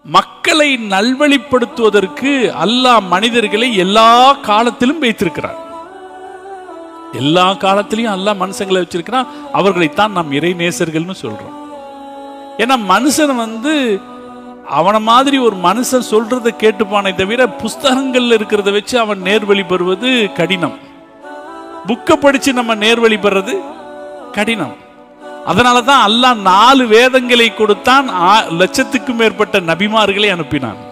மக்களை நல்வழிப்படுத்துவதற்கு அல்லாஹ் மனிதர்களை எல்லா காலத்திலும் வைத்திருக்கிறார் எல்லா காலத்திலையும் அல்லாஹ் மனுஷங்களை வச்சிருக்கிறான் அவர்களைத்தான் நாம் இறை நேசர்கள்னு சொல்றோம் ஏன்னா மனுஷன் வந்து அவனை மாதிரி ஒரு மனுஷன் சொல்றத கேட்டுப்பானே தவிர புஸ்தகங்கள்ல இருக்கிறத வச்சு அவன் நேர்வழி பெறுவது கடினம் புக்கை படிச்சு நம்ம நேர்வழி பெறது கடினம் அதனால தான் அல்லாஹ் நாலு வேதங்களை கொடுத்தான் ஆ- லட்சத்துக்கும் மேற்பட்ட நபிமார்களை அனுப்பினான்